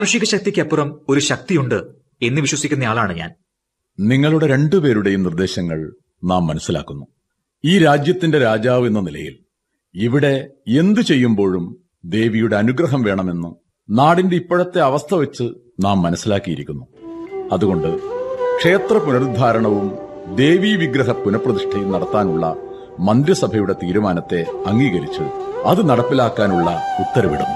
മാനുഷിക ശക്തിക്കപ്പുറം ഒരു ശക്തിയുണ്ട് എന്ന് വിശ്വസിക്കുന്നയാളാണ് ഞാൻ നിങ്ങളുടെ രണ്ടുപേരുടെയും നിർദ്ദേശങ്ങൾ നാം മനസ്സിലാക്കുന്നു ഈ രാജ്യത്തിന്റെ രാജാവ് എന്ന നിലയിൽ ഇവിടെ എന്തു ചെയ്യുമ്പോഴും ദേവിയുടെ അനുഗ്രഹം വേണമെന്ന് നാടിന്റെ ഇപ്പോഴത്തെ അവസ്ഥ വെച്ച് നാം മനസ്സിലാക്കിയിരിക്കുന്നു അതുകൊണ്ട് ക്ഷേത്ര പുനരുദ്ധാരണവും ദേവീ വിഗ്രഹ പുനഃപ്രതിഷ്ഠയും നടത്താനുള്ള മന്ത്രിസഭയുടെ തീരുമാനത്തെ അംഗീകരിച്ച് അത് നടപ്പിലാക്കാനുള്ള ഉത്തരവിടുന്നു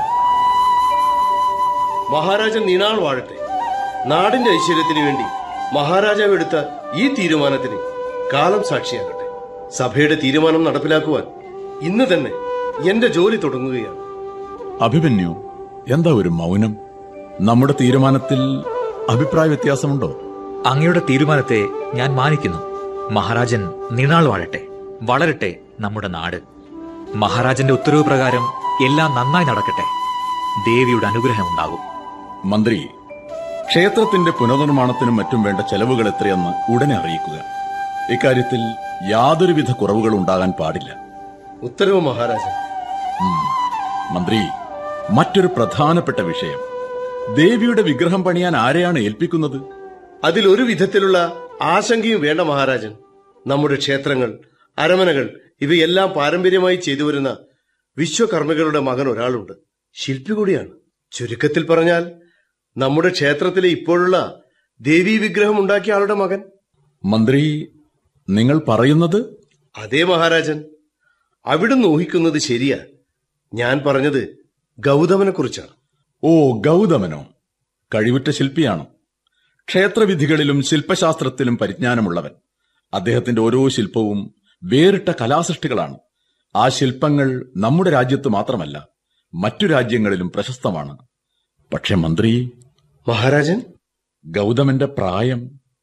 മഹാരാജൻ നീണാൾ വാഴട്ടെ നാടിന്റെ ഐശ്വര്യത്തിന് വേണ്ടി മഹാരാജാവ് എടുത്ത ഈ തീരുമാനത്തിന് കാലം സാക്ഷിയാകട്ടെ സഭയുടെ തീരുമാനം നടപ്പിലാക്കുവാൻ ഇന്ന് തന്നെ എന്റെ ജോലി തുടങ്ങുകയാണ് അഭിമന്യു എന്താ ഒരു മൗനം നമ്മുടെ തീരുമാനത്തിൽ അഭിപ്രായ വ്യത്യാസമുണ്ടോ അങ്ങയുടെ തീരുമാനത്തെ ഞാൻ മാനിക്കുന്നു മഹാരാജൻ നീണാൾ വാഴട്ടെ വളരട്ടെ നമ്മുടെ നാട് മഹാരാജന്റെ ഉത്തരവ് പ്രകാരം എല്ലാം നന്നായി നടക്കട്ടെ ദേവിയുടെ അനുഗ്രഹം ഉണ്ടാകും മന്ത്രി ക്ഷേത്രത്തിന്റെ പുനർനിർമ്മാണത്തിനും മറ്റും വേണ്ട ചെലവുകൾ എത്രയെന്ന് ഉടനെ അറിയിക്കുക ഇക്കാര്യത്തിൽ യാതൊരുവിധ കുറവുകളും ഉണ്ടാകാൻ പാടില്ല ഉത്തരവ് മഹാരാജൻ ഉം. മന്ത്രി മറ്റൊരു പ്രധാനപ്പെട്ട വിഷയം ദേവിയുടെ വിഗ്രഹം പണിയാൻ ആരെയാണ് ഏൽപ്പിക്കുന്നത് അതിൽ ഒരു വിധത്തിലുള്ള ആശങ്കയും വേണ്ട മഹാരാജൻ നമ്മുടെ ക്ഷേത്രങ്ങൾ അരമനകൾ ഇവയെല്ലാം പാരമ്പര്യമായി ചെയ്തു വരുന്ന വിശ്വകർമ്മികളുടെ മകൻ ഒരാളുണ്ട് ശില്പി കൂടിയാണ് ചുരുക്കത്തിൽ പറഞ്ഞാൽ നമ്മുടെ ക്ഷേത്രത്തിലെ ഇപ്പോഴുള്ള ദേവീ വിഗ്രഹം ഉണ്ടാക്കിയ ആളുടെ മകൻ മന്ത്രി നിങ്ങൾ പറയുന്നത് അതേ മഹാരാജൻ അവിടുന്ന് ഊഹിക്കുന്നത് ശരിയാ ഞാൻ പറഞ്ഞത് ഗൗതമനെ കുറിച്ചാണ് ഓ ഗൗതമനോ കഴിവുറ്റ ശില്പിയാണോ ക്ഷേത്രവിധികളിലും ശില്പശാസ്ത്രത്തിലും പരിജ്ഞാനമുള്ളവൻ അദ്ദേഹത്തിന്റെ ഓരോ ശില്പവും വേറിട്ട കലാസൃഷ്ടികളാണ് ആ ശില്പങ്ങൾ നമ്മുടെ രാജ്യത്ത് മാത്രമല്ല മറ്റു രാജ്യങ്ങളിലും പ്രശസ്തമാണ് പക്ഷെ മന്ത്രി മഹാരാജൻ ഗൗതമന്റെ പ്രായം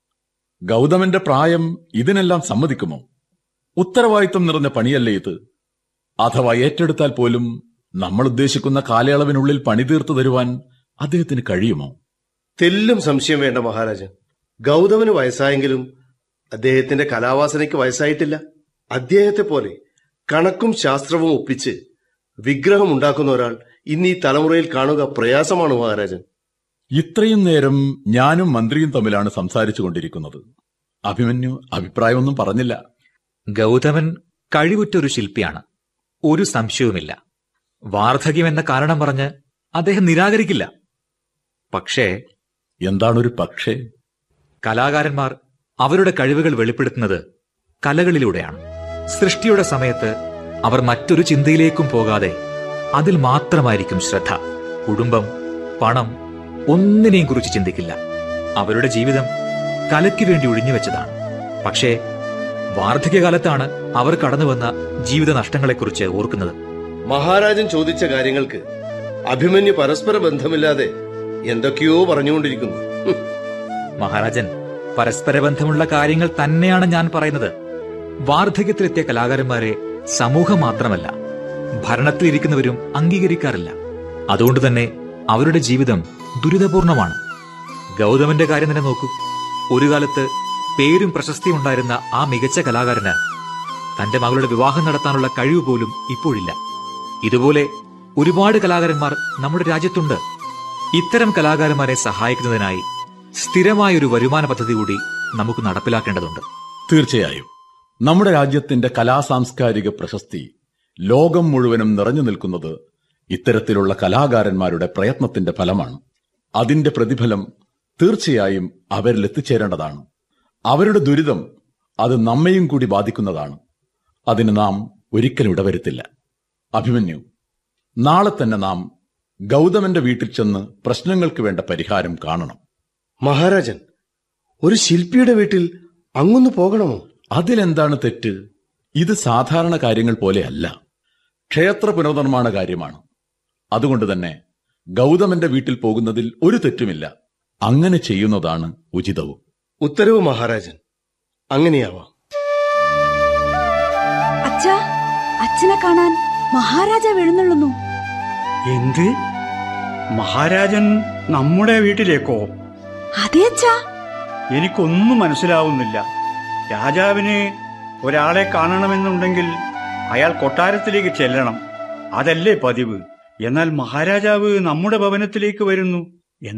ഗൗതമന്റെ പ്രായം ഇതിനെല്ലാം സമ്മതിക്കുമോ ഉത്തരവാദിത്വം നിറഞ്ഞ പണിയല്ലേ ഇത് അഥവാ ഏറ്റെടുത്താൽ പോലും നമ്മൾ ഉദ്ദേശിക്കുന്ന കാലയളവിനുള്ളിൽ പണി തീർത്തു തരുവാൻ അദ്ദേഹത്തിന് കഴിയുമോ തെല്ലും സംശയം വേണ്ട മഹാരാജൻ ഗൗതമന് വയസ്സായെങ്കിലും അദ്ദേഹത്തിന്റെ കലാവാസനയ്ക്ക് വയസ്സായിട്ടില്ല അദ്ദേഹത്തെ പോലെ കണക്കും ശാസ്ത്രവും ഒപ്പിച്ച് വിഗ്രഹം ഉണ്ടാക്കുന്ന ഒരാൾ ഇന്ന് ഈ തലമുറയിൽ കാണുക പ്രയാസമാണ് മഹാരാജൻ ഇത്രയും നേരം ഞാനും മന്ത്രിയും തമ്മിലാണ് സംസാരിച്ചു കൊണ്ടിരിക്കുന്നത് അഭിമന്യു അഭിപ്രായമൊന്നും പറഞ്ഞില്ല ഗൗതമൻ കഴിവുറ്റൊരു ശില്പിയാണ് ഒരു സംശയവുമില്ല വാർദ്ധക്യം എന്ന കാരണം പറഞ്ഞ് അദ്ദേഹം നിരാകരിക്കില്ല പക്ഷേ എന്താണൊരു പക്ഷേ കലാകാരന്മാർ അവരുടെ കഴിവുകൾ വെളിപ്പെടുത്തുന്നത് കലകളിലൂടെയാണ് സൃഷ്ടിയുടെ സമയത്ത് അവർ മറ്റൊരു ചിന്തയിലേക്കും പോകാതെ അതിൽ മാത്രമായിരിക്കും ശ്രദ്ധ കുടുംബം പണം ഒന്നിനെയും കുറിച്ച് ചിന്തിക്കില്ല അവരുടെ ജീവിതം കലയ്ക്ക് വേണ്ടി ഒഴിഞ്ഞുവെച്ചതാണ് പക്ഷേ വാർദ്ധക്യകാലത്താണ് അവർ കടന്നുവന്ന ജീവിത നഷ്ടങ്ങളെക്കുറിച്ച് ഓർക്കുന്നത് മഹാരാജൻ ചോദിച്ച കാര്യങ്ങൾക്ക് അഭിമന്യു പരസ്പര ബന്ധമില്ലാതെ എന്തൊക്കെയോ പറഞ്ഞുകൊണ്ടിരിക്കുന്നു ഹും. മഹാരാജൻ പരസ്പര ബന്ധമുള്ള കാര്യങ്ങൾ തന്നെയാണ് ഞാൻ പറയുന്നത് വാർദ്ധക്യത്തിലെത്തിയ കലാകാരന്മാരെ സമൂഹം മാത്രമല്ല ഭരണത്തിലിരിക്കുന്നവരും അംഗീകരിക്കാറില്ല അതുകൊണ്ട് തന്നെ അവരുടെ ജീവിതം ദുരിതപൂർണമാണ് ഗൗതമന്റെ കാര്യം തന്നെ നോക്കൂ ഒരു കാലത്ത് പേരും പ്രശസ്തിയും ഉണ്ടായിരുന്ന ആ മികച്ച കലാകാരന് തന്റെ മകളുടെ വിവാഹം നടത്താനുള്ള കഴിവ് പോലും ഇപ്പോഴില്ല ഇതുപോലെ ഒരുപാട് കലാകാരന്മാർ നമ്മുടെ രാജ്യത്തുണ്ട് ഇത്തരം കലാകാരന്മാരെ സഹായിക്കുന്നതിനായി സ്ഥിരമായൊരു വരുമാന പദ്ധതി കൂടി നമുക്ക് നടപ്പിലാക്കേണ്ടതുണ്ട് തീർച്ചയായും നമ്മുടെ രാജ്യത്തിന്റെ കലാസാംസ്കാരിക പ്രശസ്തി ലോകം മുഴുവനും നിറഞ്ഞു നിൽക്കുന്നത് ഇത്തരത്തിലുള്ള കലാകാരന്മാരുടെ പ്രയത്നത്തിന്റെ ഫലമാണ് അതിന്റെ പ്രതിഫലം തീർച്ചയായും അവരിൽ എത്തിച്ചേരേണ്ടതാണ് അവരുടെ ദുരിതം അത് നമ്മയും കൂടി ബാധിക്കുന്നതാണ് അതിന് നാം ഒരിക്കലും ഇടവരുത്തില്ല അഭിമന്യു നാളെ തന്നെ നാം ഗൗതമന്റെ വീട്ടിൽ ചെന്ന് പ്രശ്നങ്ങൾക്ക് വേണ്ട പരിഹാരം കാണണം മഹാരാജൻ ഒരു ശില്പിയുടെ വീട്ടിൽ അങ്ങൊന്ന് പോകണമോ അതിലെന്താണ് തെറ്റ് ഇത് സാധാരണ കാര്യങ്ങൾ പോലെയല്ല ക്ഷേത്ര പുനർനിർമ്മാണ കാര്യമാണ് അതുകൊണ്ട് തന്നെ ഗൗതമന്റെ വീട്ടിൽ പോകുന്നതിൽ ഒരു തെറ്റുമില്ല അങ്ങനെ ചെയ്യുന്നതാണ് ഉചിതവും ഉത്തരവ് മഹാരാജൻ അങ്ങനെയാവാം അച്ഛാ അച്ഛനെ കാണാൻ മഹാരാജാവ് എഴുന്നള്ളുന്നു എന്ത് മഹാരാജൻ നമ്മുടെ വീട്ടിലേക്കോ അതെ അച്ഛാ എനിക്കൊന്നും മനസ്സിലാവുന്നില്ല രാജാവിന് ഒരാളെ കാണണമെന്നുണ്ടെങ്കിൽ അയാൾ കൊട്ടാരത്തിലേക്ക് ചെല്ലണം അതല്ലേ പതിവ് എന്നാൽ മഹാരാജാവ് നമ്മുടെ ഭവനത്തിലേക്ക് വരുന്നു